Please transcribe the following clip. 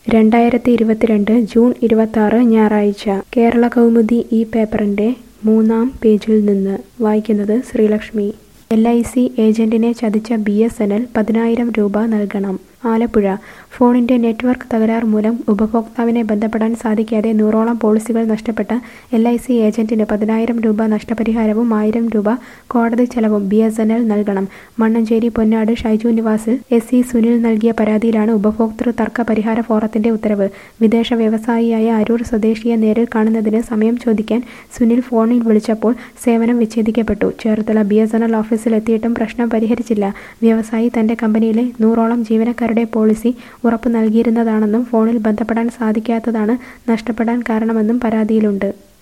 രണ്ടായിരത്തി ഇരുപത്തിരണ്ട് ജൂൺ ഇരുപത്താറ് ഞായറാഴ്ച കേരള കൗമുദി ഈ പേപ്പറിൻ്റെ മൂന്നാം പേജിൽ നിന്ന് വായിക്കുന്നത് ശ്രീലക്ഷ്മി എൽ ഐ സി ഏജന്റിനെ ചതിച്ച ബി എസ് എൻ എൽ പതിനായിരം രൂപ നൽകണം ആലപ്പുഴ ഫോണിന്റെ നെറ്റ്വർക്ക് തകരാർ മൂലം ഉപഭോക്താവിനെ ബന്ധപ്പെടാൻ സാധിക്കാതെ നൂറോളം പോളിസികൾ നഷ്ടപ്പെട്ട എൽ ഐ സി ഏജന്റിന് പതിനായിരം രൂപ നഷ്ടപരിഹാരവും ആയിരം രൂപ കോടതി ചെലവും ബി എസ് എൻ എൽ നൽകണം മണ്ണഞ്ചേരി പൊന്നാട് ഷൈജു നിവാസിൽ എസ് സി സുനിൽ നൽകിയ പരാതിയിലാണ് ഉപഭോക്തൃ തർക്ക പരിഹാര ഫോറത്തിന്റെ ഉത്തരവ് വിദേശ വ്യവസായിയായ അരൂർ സ്വദേശിയെ നേരിൽ കാണുന്നതിന് സമയം ചോദിക്കാൻ സുനിൽ ഫോണിൽ വിളിച്ചപ്പോൾ സേവനം വിച്ഛേദിക്കപ്പെട്ടു Cherthala B S N L ഓഫീസിലെത്തിയിട്ടും പ്രശ്നം പരിഹരിച്ചില്ല വ്യവസായി തന്റെ കമ്പനിയിലെ നൂറോളം ജീവനക്കാരുടെ പോളിസി ഉറപ്പു നൽകിയിരുന്നതാണെന്നും ഫോണിൽ ബന്ധപ്പെടാൻ സാധിക്കാത്തതാണ് നഷ്ടപ്പെടാൻ കാരണമെന്നും പരാതിയിലുണ്ട്